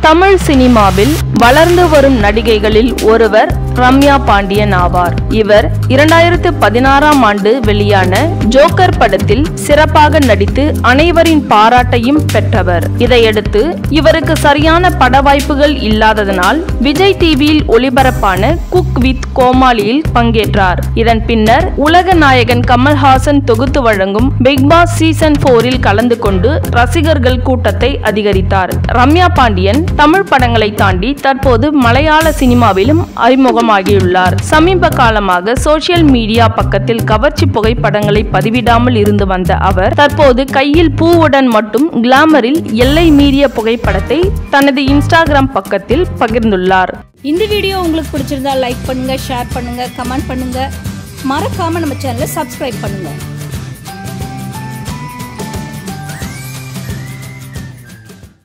தமிழ் சினிமாவில் வளர்ந்து வரும் நடிகைகளில் ஒருவர் ரம்யா பாண்டியன் ஆவார் இவர் இரண்டாயிரத்து பதினாறாம் ஆண்டு வெளியான ஜோக்கர் படத்தில் சிறப்பாக நடித்து அனைவரின் பாராட்டையும் பெற்றவர் இதையடுத்து இவருக்கு சரியான பட வாய்ப்புகள் இல்லாததனால் விஜய் டிவியில் ஒளிபரப்பான குக் வித் கோமாளியில் பங்கேற்றார் இதன் பின்னர் உலக நாயகன் கமல்ஹாசன் தொகுத்து வழங்கும் பிக் பாஸ் சீசன் போரில் கலந்து கொண்டு ரசிகர்கள் கூட்டத்தை அதிகரித்தார் ரம்யா பாண்டியன் தமிழ் படங்களை தாண்டி தற்போது மலையாள சினிமாவிலும் அறிமுகமாகியுள்ளார் சமீப காலமாக சோசியல் மீடியா பக்கத்தில் கவர்ச்சி புகைப்படங்களை பதிவிடாமல் இருந்து வந்த அவர் தற்போது கையில் பூவுடன் மட்டும் கிளாமரில் எல்லை மீறிய புகைப்படத்தை தனது இன்ஸ்டாகிராம் பக்கத்தில் பகிர்ந்துள்ளார் இந்த வீடியோ உங்களுக்கு பிடிச்சிருந்தா லைக் பண்ணுங்க ஷேர் பண்ணுங்க கமெண்ட் பண்ணுங்க மறக்காம நம்ம சேனலை சப்ஸ்கிரைப் பண்ணுங்க